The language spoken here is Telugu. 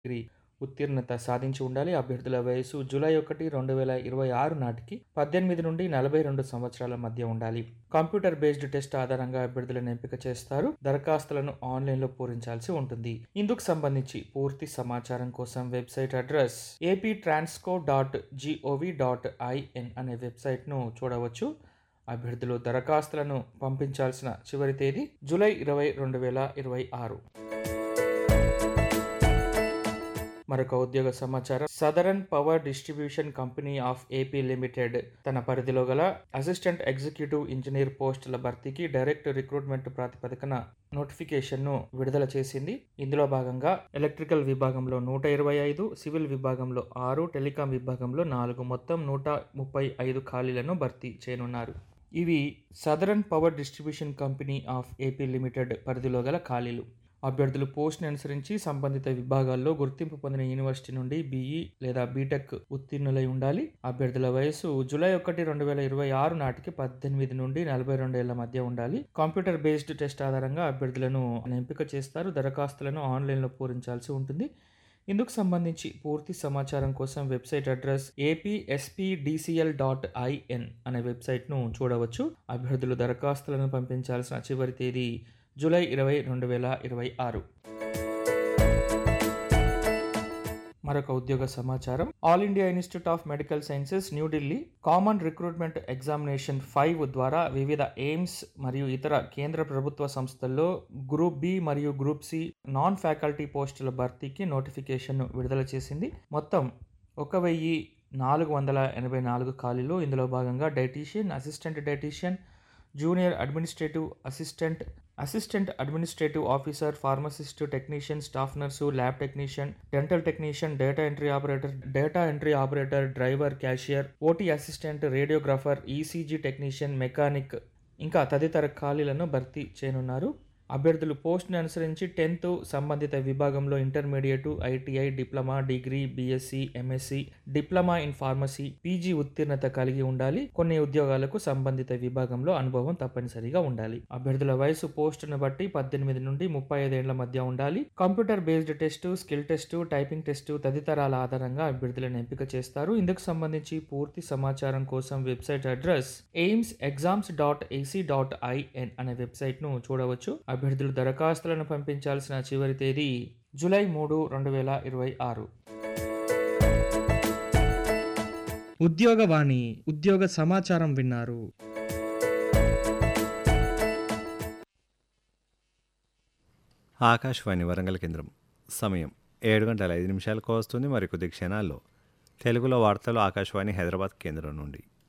డిగ్రీ ఉత్తీర్ణత సాధించి ఉండాలి. అభ్యర్థుల వయస్సు జూలై ఒకటి రెండు వేల ఇరవై ఆరు నాటికి పద్దెనిమిది నుండి నలభై రెండు సంవత్సరాల మధ్య ఉండాలి. కంప్యూటర్ బేస్డ్ టెస్ట్ ఆధారంగా అభ్యర్థులను ఎంపిక చేస్తారు. దరఖాస్తులను ఆన్లైన్లో పూరించాల్సి ఉంటుంది. ఇందుకు సంబంధించి పూర్తి సమాచారం కోసం website address A P Transco dot G O V dot I N అనే వెబ్సైట్ను చూడవచ్చు. అభ్యర్థులు దరఖాస్తులను పంపించాల్సిన చివరి తేదీ జూలై ఇరవై రెండు వేల ఇరవై ఆరు. మరొక ఉద్యోగ సమాచారం southern power distribution company of A P limited తన పరిధిలో గల అసిస్టెంట్ ఎగ్జిక్యూటివ్ ఇంజనీర్ పోస్టుల భర్తీకి డైరెక్ట్ రిక్రూట్మెంట్ ప్రాతిపదికన నోటిఫికేషన్ను విడుదల చేసింది. ఇందులో భాగంగా ఎలక్ట్రికల్ విభాగంలో నూట ఇరవై ఐదు, సివిల్ విభాగంలో ఆరు, టెలికాం విభాగంలో నాలుగు మొత్తం నూట ముప్పై ఐదు ఖాళీలను భర్తీ చేయనున్నారు. ఇవి southern power distribution company of A P limited పరిధిలో గల ఖాళీలు. అభ్యర్థులు పోస్టును అనుసరించి సంబంధిత విభాగాల్లో గుర్తింపు పొందిన యూనివర్సిటీ నుండి బీఈ లేదా బీటెక్ ఉత్తీర్ణులై ఉండాలి. అభ్యర్థుల వయస్సు జూలై ఒకటి రెండు వేల ఇరవై ఆరు నాటికి పద్దెనిమిది నుండి నలభై రెండు ఏళ్ల మధ్య ఉండాలి. కంప్యూటర్ బేస్డ్ టెస్ట్ ఆధారంగా అభ్యర్థులను ఎంపిక చేస్తారు. దరఖాస్తులను ఆన్లైన్లో పూరించాల్సి ఉంటుంది. ఇందుకు సంబంధించి పూర్తి సమాచారం కోసం website address APSPDCL dot I N అనే వెబ్సైట్ను చూడవచ్చు. అభ్యర్థులు దరఖాస్తులను పంపించాల్సిన చివరి తేదీ జూలై ఇరవై రెండు వేల ఇరవై ఆరు. మరొక ఉద్యోగ సమాచారం All India Institute of Medical Sciences New Delhi common recruitment examination five ద్వారా వివిధ ఎయిమ్స్ మరియు ఇతర కేంద్ర ప్రభుత్వ సంస్థల్లో గ్రూప్ బి మరియు గ్రూప్ సి నాన్ ఫ్యాకల్టీ పోస్టుల భర్తీకి నోటిఫికేషన్ను విడుదల చేసింది. మొత్తం ఒక వెయ్యి నాలుగు వందల ఎనభై నాలుగు ఖాళీలు. ఇందులో భాగంగా dietitian, assistant dietitian, junior administrative assistant, assistant administrative officer, pharmacist, technician, staff nurse, lab technician, dental technician, data entry operator, data entry operator, driver, cashier, O T assistant, radiographer, E C G technician, mechanic ఇంకా తదితర ఖాళీలను భర్తీ చేయనున్నారు. అభ్యర్థులు పోస్టును అనుసరించి టెన్త్ సంబంధిత విభాగంలో intermediate, I T I, diploma, degree, B Sc, M Sc, diploma in pharmacy, P G ఉత్తీర్ణత కలిగి ఉండాలి. కొన్ని ఉద్యోగాలకు సంబంధిత విభాగంలో అనుభవం తప్పనిసరిగా ఉండాలి. అభ్యర్థుల వయస్సు పోస్టును బట్టి పద్దెనిమిది నుండి ముప్పై ఐదు ఏళ్ల మధ్య ఉండాలి. Computer based test, skill test, typing test తదితరాల ఆధారంగా అభ్యర్థులను ఎంపిక చేస్తారు. ఇందుకు సంబంధించి పూర్తి సమాచారం కోసం వెబ్సైట్ అడ్రస్ AIIMS exams dot A C dot I N అనే వెబ్సైట్ను చూడవచ్చు. అభ్యర్థులు దరఖాస్తులను పంపించాల్సిన చివరి తేదీ జూలై మూడు రెండు వేల ఇరవై ఆరు. ఉద్యోగవాణి ఉద్యోగ సమాచారం విన్నారు. ఆకాశవాణి వరంగల్ కేంద్రం సమయం ఏడు గంటల ఐదు నిమిషాలకు వస్తుంది మరికొద్ది క్షణాల్లో తెలుగులో వార్తలు ఆకాశవాణి హైదరాబాద్ కేంద్రం నుండి